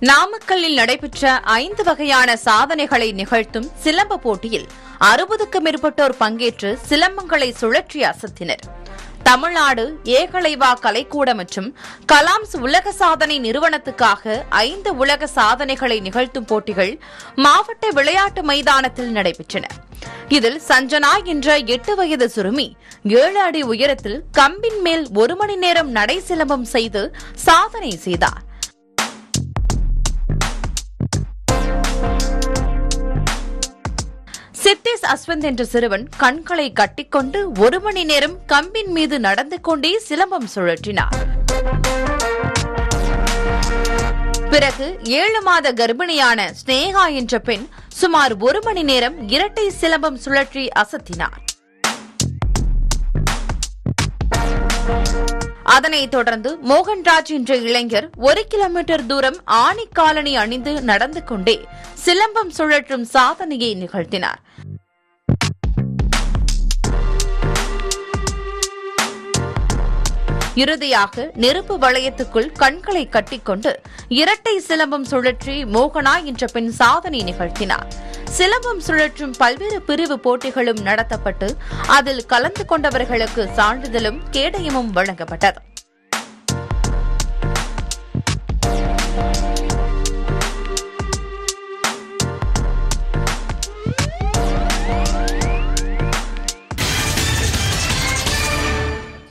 நாமக்கல்லில் நடைபெற்ற ஐந்து வகையான சாதனைகளை நிகழ்த்தும் சிலம்ப போட்டியில் அறுபதுக்கும் மேற்பட்டோர் பங்கேற்று சிலம்பங்களை சுழற்றி அசத்தினர் தமிழ்நாடு ஏகலைவா கலைக்கூடம் மற்றும் கலாம்ஸ் உலக சாதனை நிறுவனத்துக்காக ஐந்து உலக சாதனைகளை நிகழ்த்தும் போட்டிகள் மாவட்ட விளையாட்டு மைதானத்தில் நடைபெற்றன இதில் சஞ்சனா என்ற எட்டு வயது சிறுமி ஏழு அடி உயரத்தில் கம்பின் மேல் ஒரு மணி நேரம் நடை சிலம்பம் செய்து சாதனை செய்தார் சித்தேஸ் அஸ்வந்த் என்ற சிறுவன் கண்களை கட்டிக்கொண்டு ஒரு மணி நேரம் கம்பின் மீது நடந்து கொண்டே சிலம்பம் சுழற்றினார் பிறகு ஏழு மாத கர்ப்பிணியான ஸ்னேகா என்ற பெண் சுமார் ஒரு மணி நேரம் இரட்டை சிலம்பம் சுழற்றி அசத்தினார் அதனைத் தொடர்ந்து மோகன்ராஜ் என்ற இளைஞர் ஒரு கிலோமீட்டர் தூரம் ஆணி காலனி அணிந்து நடந்து கொண்டே சிலம்பம் சுழற்றும் சாதனையை நிகழ்த்தினார் இறுதியாக நெருப்பு வளையத்துக்குள் கண்களை கட்டிக்கொண்டு இரட்டை சிலம்பம் சுழற்றி மோகனா என்ற பெண் சாதனை நிகழ்த்தினார் சிலம்பம் சுழற்றும் பல்வேறு பிரிவு போட்டிகளும் நடத்தப்பட்டு அதில் கலந்து கொண்டவர்களுக்கு சான்றிதழும் கேடயமும் வழங்கப்பட்டது